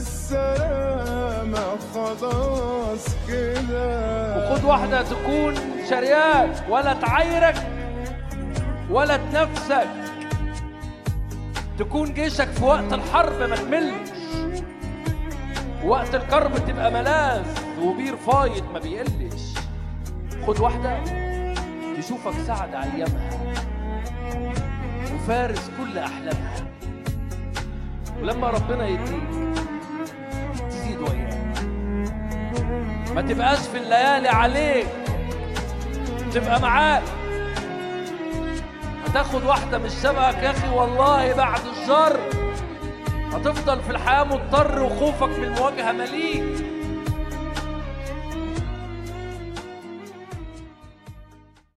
بالسلامة خلاص كده وخد واحدة تكون شرياك ولا تعايرك ولا تنافسك تكون جيشك في وقت الحرب ما تملش وقت الكرب تبقى ملاذ وبير فايض ما بيقلش خد واحدة تشوفك سعد أيامها وفارس كل أحلامها ولما ربنا يديك تزيد وياك ما تبقاش في الليالي عليك تبقى معاك هتاخد واحدة مش شبهك يا أخي والله بعد الشر هتفضل في الحياة مضطر وخوفك من المواجهة مليك